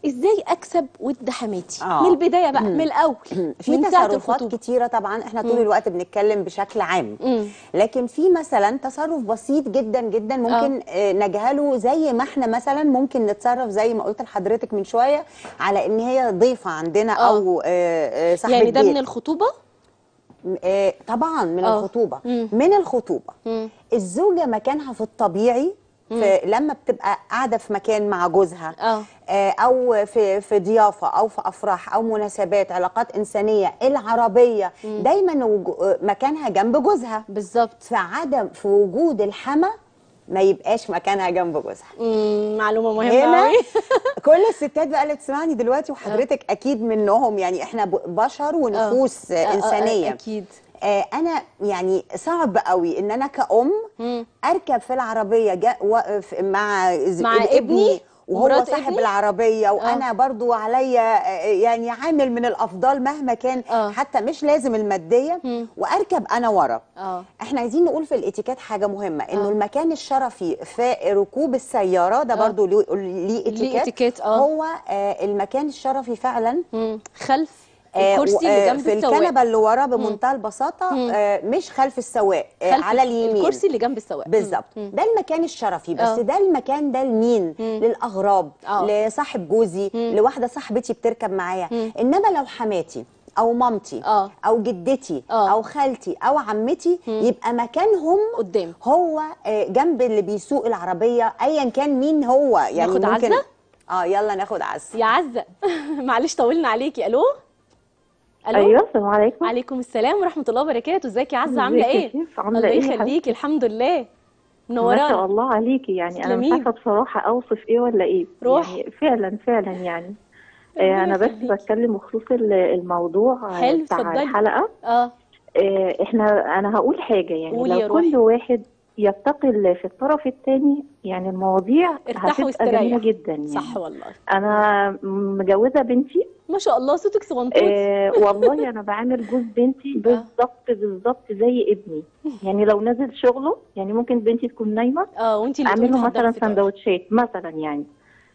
ازاي اكسب ود حماتي آه. من البدايه بقى من الاول في من ساعه تصرفات الخطوبه كتيره طبعا احنا طول الوقت بنتكلم بشكل عام مم. لكن في مثلا تصرف بسيط جدا جدا ممكن آه. نجهله زي ما احنا مثلا ممكن نتصرف زي ما قلت لحضرتك من شويه على ان هي ضيفه عندنا آه. او آه، آه، صاحبه يعني ده بيت. من الخطوبه آه، طبعا من آه. الخطوبه مم. من الخطوبه مم. الزوجه مكانها في الطبيعي في لما بتبقى قاعده في مكان مع جوزها اه آه، او في في ضيافه او في افراح او مناسبات علاقات انسانيه العربيه دايما وجو- مكانها جنب جوزها بالظبط فعدم في وجود الحما ما يبقاش مكانها جنب جوزها مم، معلومه مهمه هنا قوي كل الستات بقى اللي بتسمعني دلوقتي وحضرتك اكيد منهم يعني احنا ب- بشر ونفوس آه. انسانيه اكيد آه انا يعني صعب قوي ان انا كأم مم. اركب في العربيه جا واقف مع ز- مع ابني وهو ومرات صاحب ابني؟ العربيه وانا برضو عليا آه، يعني عامل من الافضال مهما كان آه. حتى مش لازم الماديه مم. واركب انا ورا اه احنا عايزين نقول في الاتيكيت حاجه مهمه انه آه. المكان الشرفي في ركوب السياره ده برضو ليه ليه اتيكيت اتيكيت، آه. هو آه المكان الشرفي فعلا مم. خلف آه، الكرسي و- اللي آه، جنب في السواق الكنبه اللي ورا بمنتهى البساطه آه، مش خلف السواق آه، خلف على اليمين الكرسي اللي جنب السواق بالظبط مم. ده المكان الشرفي بس آه. ده المكان ده لمين للاغراب آه. لصاحب جوزي لواحده صاحبتي بتركب معايا انما لو حماتي او مامتي آه. او جدتي آه. او خالتي او عمتي يبقى مكانهم قدام. هو آه، جنب اللي بيسوق العربيه ايا كان مين هو يعني ناخد ممكن عزة؟ اه يلا ناخد عزه يا عزه معلش طولنا عليكي الو الو ايوه السلام عليكم وعليكم السلام ورحمه الله وبركاته ازيك يا عزه عامله ازيك يا ايه شيف؟ عاملة الله ايه يا يخليكي الحمد لله ما شاء منورانا الله عليكي يعني انا مش تسلمي. عارفه بصراحه اوصف ايه ولا ايه روح. يعني فعلا فعلا يعني ربنا آه انا بس يخليكي. بتكلم بخصوص ال- الموضوع آه، حلو، بتاع اتفضلي. الحلقه اه آه احنا انا هقول حاجه يعني قولي يا لو روحي. كل واحد يتقي ال- في الطرف الثاني يعني المواضيع ارتاح هتبقى واستريح. جميله جدا يعني صح والله انا مجوزه بنتي ما شاء الله صوتك صغنطوط آه والله انا بعامل جوز بنتي بالظبط بالظبط زي ابني يعني لو نزل شغله يعني ممكن بنتي تكون نايمه اه وانت اللي اعمل تقومي له تحضري مثلا الفطار. سندوتشات مثلا يعني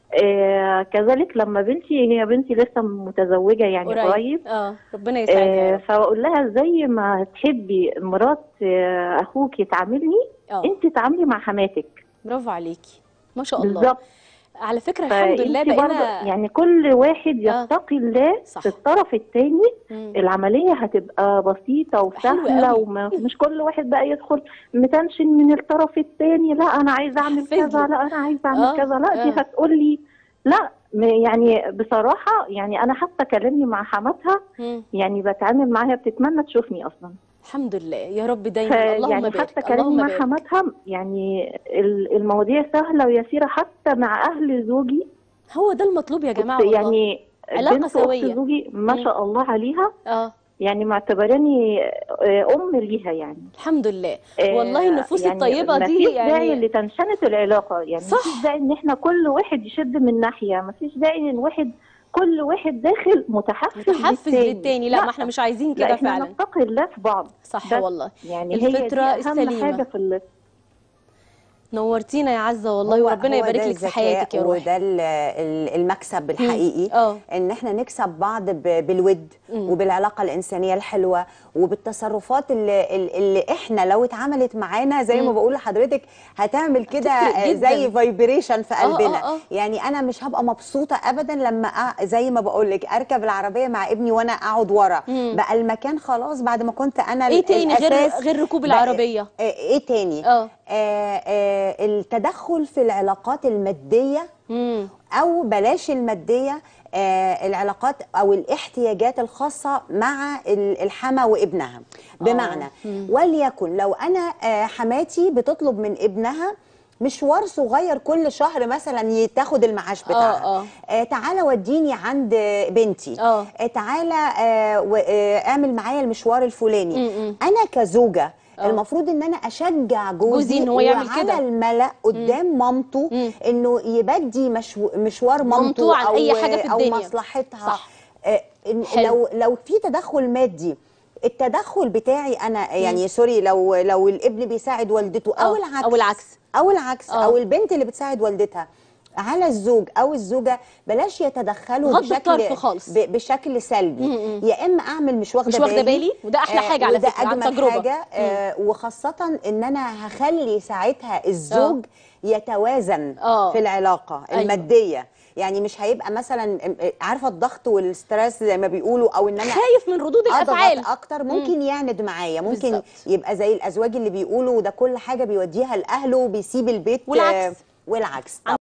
آه كذلك لما بنتي هي بنتي لسه متزوجه يعني قريب, قريب اه ربنا يسعدها يا آه رب. فاقول لها زي ما تحبي مرات آه اخوك تعاملني اه انت تعاملي مع حماتك برافو عليكي ما شاء الله بالظبط على فكره الحمد لله فانت برضه بقينا يعني كل واحد آه. يتقي الله صح. في الطرف الثاني مم. العمليه هتبقى بسيطه حلو وسهله قوي. ومش كل واحد بقى يدخل متنشن من الطرف الثاني لا انا عايز اعمل حفز له. كذا لا انا عايز اعمل آه، كذا لا دي آه. هتقول لي لا م- يعني بصراحه يعني انا حتى كلامي مع حماتها مم. يعني بتعامل معاها بتتمنى تشوفني اصلا الحمد لله يا رب دايما اللهم يعني بارك حتى كلامي اللهم مع بارك حماتها يعني ال- المواضيع سهله ويسيره حتى مع اهل زوجي هو ده المطلوب يا جماعه والله يعني علاقة بنت أخت سوية. زوجي ما مم. شاء الله عليها اه يعني معتبراني آه، ام ليها يعني الحمد لله آه، والله النفوس يعني الطيبه دي مفيش داعي يعني لتنشنة العلاقة يعني صح. مفيش داعي ان احنا كل واحد يشد من ناحية مفيش داعي ان واحد كل واحد داخل متحفز, متحفز للتاني لا ما احنا مش عايزين لا كده احنا فعلا نتقي الله في بعض صح بس والله يعني الفطرة هي دي اهم السليمة. حاجة في ال- نورتينا يا عزه والله هو- وربنا هو يبارك ده لك في الذكاء حياتك يا روحي وده ال- ال- المكسب الحقيقي اه. ان احنا نكسب بعض ب- بالود وبالعلاقه الانسانيه الحلوه وبالتصرفات اللي, اللي احنا لو اتعملت معانا زي ما بقول لحضرتك هتعمل كده هتفرق آه، جداً. زي فايبريشن في اه، قلبنا اه، اه. يعني انا مش هبقى مبسوطه ابدا لما أ- زي ما بقول لك اركب العربيه مع ابني وانا اقعد ورا بقى المكان خلاص بعد ما كنت انا ايه تاني غير الأساس غير ركوب بقى- العربيه آه، ايه تاني اه. آه آه التدخل في العلاقات الماديه امم او بلاش الماديه آه العلاقات او الاحتياجات الخاصه مع ال- الحما وابنها بمعنى وليكن لو انا آه حماتي بتطلب من ابنها مشوار صغير كل شهر مثلا تاخد المعاش بتاعها آه. آه تعالى وديني عند بنتي آه. آه تعالى آه و- آه اعمل معايا المشوار الفلاني م-م. انا كزوجه المفروض ان انا اشجع جوزي, جوزي إن هو يعمل وعلى كده. الملأ قدام مامته مم. انه يبدي مشو مشوار مامته مامته عن او أي حاجة في او الدنيا. مصلحتها صح. آه، إن حلو. لو لو في تدخل مادي التدخل بتاعي انا يعني سوري لو لو الابن بيساعد والدته او آه، العكس أو العكس. او العكس آه. او البنت اللي بتساعد والدتها على الزوج او الزوجه بلاش يتدخلوا غض بشكل الطرف خالص. ب- بشكل سلبي يا اما اعمل مش واخده مش واخدة بالي، وده أحلى حاجة على وده فكرة، عن أجمل تجربة. حاجه آه وخاصه ان انا هخلي ساعتها الزوج يتوازن آه. في العلاقه أيوة. الماديه يعني مش هيبقى مثلا عارفه الضغط والستريس زي ما بيقولوا او ان انا خايف من ردود الافعال اضغط اكتر ممكن يعند معايا ممكن بالظبط. يبقى زي الازواج اللي بيقولوا ده كل حاجه بيوديها لاهله وبيسيب البيت والعكس. آه، والعكس